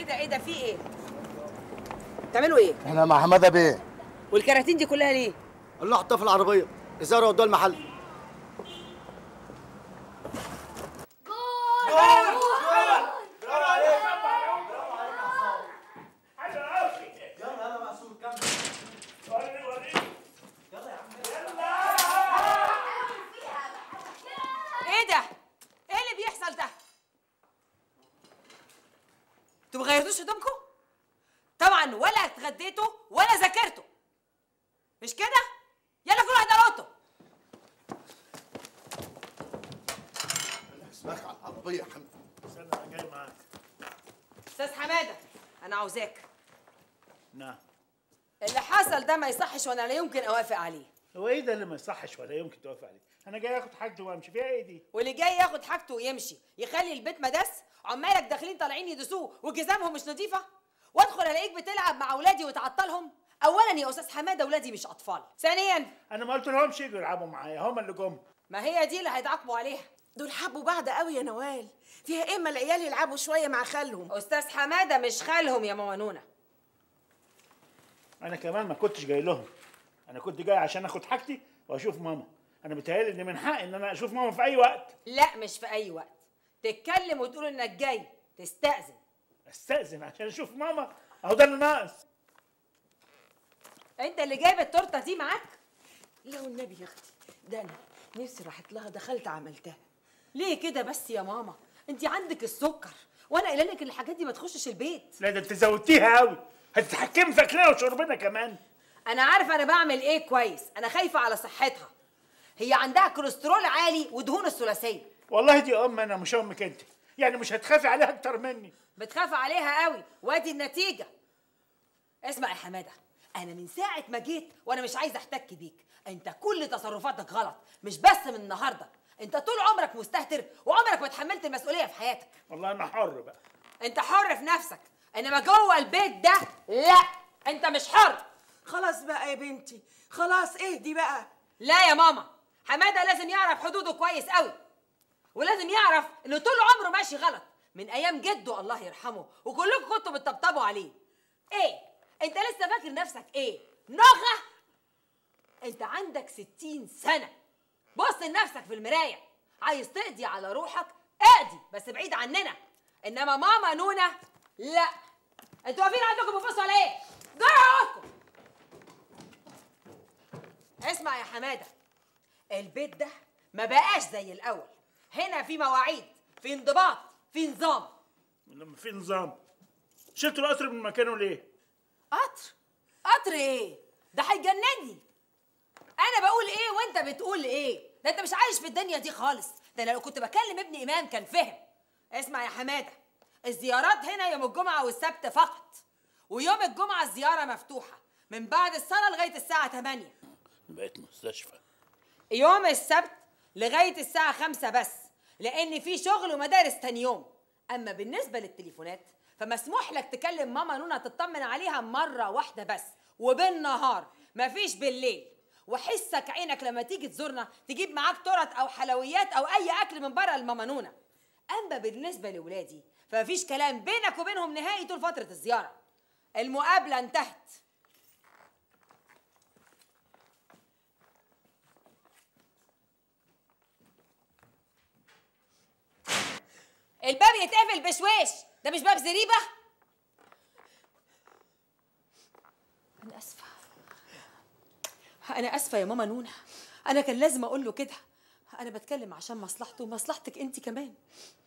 ايه ده ايه ده في ايه تعملوا ايه احنا مع حماده بيه والكراتين دي كلها ليه الله حطها في العربيه ازاي ودوها المحل ايه ده ايه اللي بيحصل ده انتوا ما غيرتوش هدومكم طبعا ولا اتغديتوا ولا ذاكرتوا مش كده يلا كل واحد على اوضته اسمعك على العربيه يا حماده استنى انا جاي معاك استاذ حماده انا عاوزاك نعم اللي حصل ده ما يصحش وانا لا يمكن اوافق عليه هو ايه ده اللي ما يصحش ولا يمكن توافق عليه انا جاي اخد حاجتي وامشي فيها ايه دي واللي جاي ياخد حاجته ويمشي يخلي البيت مدس عمالك داخلين طالعين يدسوه وجزامهم مش نظيفه وادخل الاقيك بتلعب مع اولادي وتعطلهم اولا يا استاذ حماده اولادي مش اطفال ثانيا انا ما قلت لهمش يجوا يلعبوا معايا هم اللي جم ما هي دي اللي هيتعاقبوا عليها دول حبوا بعض قوي يا نوال فيها ايه ما العيال يلعبوا شويه مع خالهم استاذ حماده مش خالهم يا ماما نونا انا كمان ما كنتش جاي لهم انا كنت جاي عشان اخد حاجتي واشوف ماما انا بيتهيألي ان من حقي ان انا اشوف ماما في اي وقت لا مش في اي وقت تتكلم وتقول انك جاي تستأذن استاذن عشان اشوف ماما اهو ده اللي ناقص انت اللي جايب التورته دي معاك لا والنبي يا اختي ده انا نفسي راحت لها دخلت عملتها ليه كده بس يا ماما انت عندك السكر وانا قايله لك الحاجات دي ما تخشش البيت لا ده انت زودتيها قوي هتتحكمي في اكلنا وشربنا كمان انا عارفه انا بعمل ايه كويس انا خايفه على صحتها هي عندها كوليسترول عالي ودهون الثلاثيه والله دي ام انا مش امك انت يعني مش هتخافي عليها اكتر مني بتخاف عليها قوي وادي النتيجه اسمع يا حماده انا من ساعه ما جيت وانا مش عايزه احتك بيك انت كل تصرفاتك غلط مش بس من النهارده انت طول عمرك مستهتر وعمرك ما اتحملت المسؤوليه في حياتك والله انا حر بقى انت حر في نفسك انما جوه البيت ده لا انت مش حر خلاص بقى يا بنتي خلاص اهدي بقى لا يا ماما حماده لازم يعرف حدوده كويس قوي ولازم يعرف انه طول عمره ماشي غلط من ايام جده الله يرحمه وكلكم كنتوا بتطبطبوا عليه ايه انت لسه فاكر نفسك ايه نغه انت عندك ستين سنه بص لنفسك في المرايه عايز تقضي على روحك اقضي بس بعيد عننا انما ماما نونا لا انتوا واقفين عندكم بتبصوا على ايه جرى اوضتكم اسمع يا حماده البيت ده ما بقاش زي الاول هنا في مواعيد في انضباط في نظام لما في نظام شلتوا القطر من مكانه ليه قطر قطر ايه ده هيجنني انا بقول ايه وانت بتقول ايه ده انت مش عايش في الدنيا دي خالص ده انا لو كنت بكلم ابن امام كان فهم اسمع يا حماده الزيارات هنا يوم الجمعه والسبت فقط ويوم الجمعه الزياره مفتوحه من بعد الصلاه لغايه الساعه 8 بقيت مستشفى يوم السبت لغاية الساعة خمسة بس لأن في شغل ومدارس تاني يوم أما بالنسبة للتليفونات فمسموح لك تكلم ماما نونا تطمن عليها مرة واحدة بس وبالنهار مفيش بالليل وحسك عينك لما تيجي تزورنا تجيب معاك تورت أو حلويات أو أي أكل من بره لماما نونا أما بالنسبة لولادي فمفيش كلام بينك وبينهم نهائي طول فترة الزيارة المقابلة انتهت الباب يتقفل بشويش ده مش باب زريبه انا اسفه انا اسفه يا ماما نونا انا كان لازم اقول له كده انا بتكلم عشان مصلحته ومصلحتك انت كمان